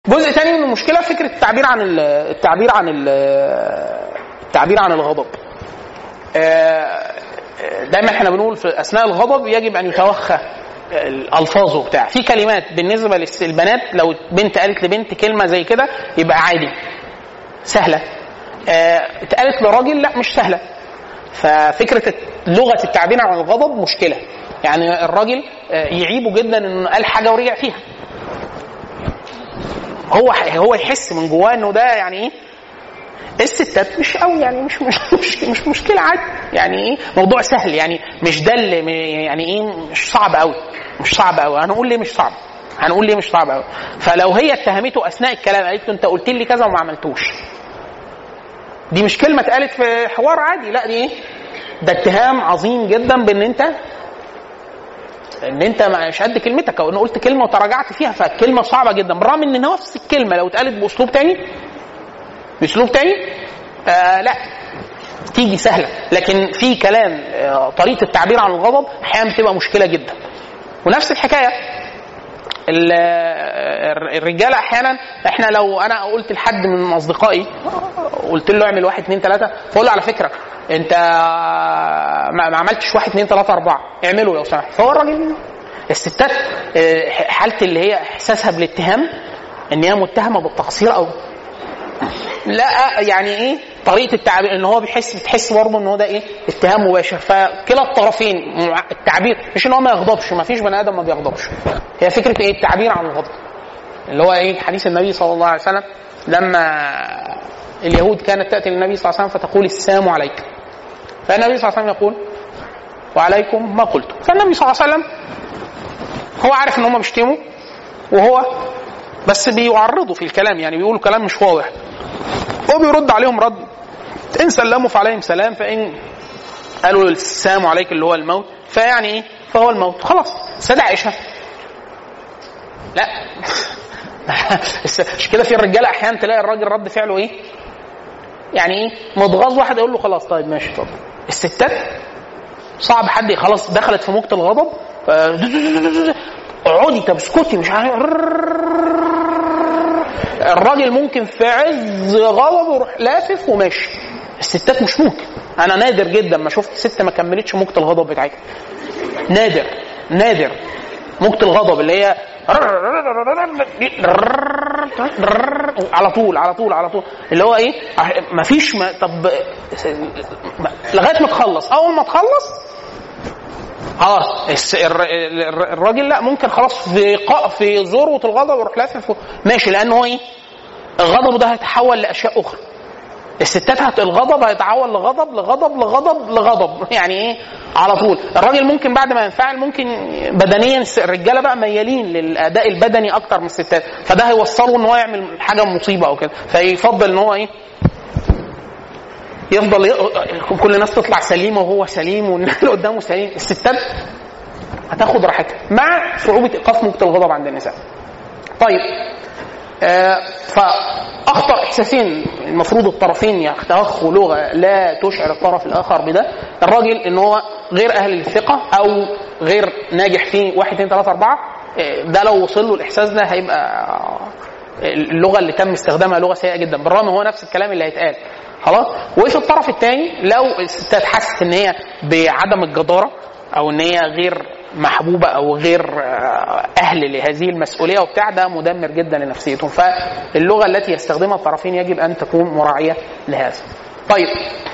جزء تاني من المشكله فكره التعبير عن ال- التعبير عن ال- التعبير عن الغضب آه، دايما احنا بنقول في اثناء الغضب يجب ان يتوخى الالفاظ وبتاع في كلمات بالنسبه للبنات لو بنت قالت لبنت كلمه زي كده يبقى عادي سهله آه، اتقالت لراجل لا مش سهله ففكره لغه التعبير عن الغضب مشكله يعني الراجل آه، يعيبه جدا انه قال حاجه ورجع فيها هو هو يحس من جواه انه ده يعني ايه الستات مش قوي يعني مش مش مش, مش مشكله عادي يعني ايه موضوع سهل يعني مش ده اللي م- يعني ايه مش صعب قوي مش صعب قوي هنقول ليه مش صعب هنقول ليه مش صعب قوي فلو هي اتهمته اثناء الكلام قالت له انت قلت لي كذا وما عملتوش دي مش كلمه اتقالت في حوار عادي لا دي ايه ده اتهام عظيم جدا بان انت ان انت مش قد كلمتك او ان قلت كلمه وتراجعت فيها فالكلمه صعبه جدا بالرغم ان نفس الكلمه لو اتقالت باسلوب تاني باسلوب تاني آه لا تيجي سهله لكن في كلام آه طريقه التعبير عن الغضب احيانا بتبقى مشكله جدا ونفس الحكايه ال- آه، الرجاله احيانا احنا لو انا قلت لحد من اصدقائي قلت له اعمل واحد اثنين ثلاثه فاقول له على فكره انت ما ما عملتش واحد اثنين ثلاثه اربعه اعمله لو سمحت فهو الراجل الستات آه، حاله اللي هي احساسها بالاتهام ان هي متهمه بالتقصير او لا يعني ايه طريقه التعبير ان هو بيحس بتحس برضه ان هو ده ايه اتهام مباشر فكلا الطرفين مع- التعبير مش ان هو ما يغضبش ما فيش بني ادم ما بيغضبش هي فكره ايه التعبير عن الغضب اللي هو ايه حديث النبي صلى الله عليه وسلم لما اليهود كانت تاتي للنبي صلى الله عليه وسلم فتقول السلام عليك فالنبي صلى الله عليه وسلم يقول وعليكم ما قلت فالنبي صلى الله عليه وسلم هو عارف ان هم بيشتموا وهو بس بيعرضوا في الكلام يعني بيقولوا كلام مش واضح هو بيرد عليهم رد ان سلموا فعليهم سلام فان قالوا السلام عليك اللي هو الموت فيعني ايه فهو الموت خلاص سيدة عائشة لا مش كده في الرجاله احيانا تلاقي الراجل رد فعله ايه يعني ايه متغاظ واحد يقول له خلاص طيب ماشي اتفضل الستات صعب حد خلاص دخلت في موجة الغضب ف- اقعدي طب اسكتي مش عارف الراجل ممكن في عز غضبه يروح لافف وماشي الستات مش ممكن انا نادر جدا ما شفت ست ما كملتش موجة الغضب بتاعتها نادر نادر موجة الغضب اللي هي على طول على طول على طول اللي هو ايه مفيش ما طب لغايه ما تخلص اول ما تخلص خلاص الس- الر- الر- الراجل لا ممكن خلاص في قا- في ذروه الغضب يروح لافف ماشي لان هو ايه الغضب ده هيتحول لاشياء اخرى الستات هت الغضب هيتحول لغضب لغضب لغضب لغضب يعني ايه على طول الراجل ممكن بعد ما ينفعل ممكن بدنيا الس- الرجاله بقى ميالين للاداء البدني اكتر من الستات فده هيوصله ان هو يعمل حاجه مصيبه او كده فيفضل ان هو ايه يفضل ي... كل الناس تطلع سليمه وهو سليم والناس اللي قدامه سليم الستات هتاخد راحتها مع صعوبه ايقاف موجه الغضب عند النساء طيب آه فاخطر احساسين المفروض الطرفين يتوخوا لغه لا تشعر الطرف الاخر بده الراجل ان هو غير اهل للثقه او غير ناجح في واحد اثنين ثلاثه اربعه آه، ده لو وصل له الاحساس ده هيبقى اللغه اللي تم استخدامها لغه سيئه جدا بالرغم هو نفس الكلام اللي هيتقال خلاص وفي الطرف الثاني لو الستات حست ان هي بعدم الجداره او ان هي غير محبوبه او غير آه، اهل لهذه المسؤوليه وبتاع ده مدمر جدا لنفسيتهم فاللغه التي يستخدمها الطرفين يجب ان تكون مراعيه لهذا. طيب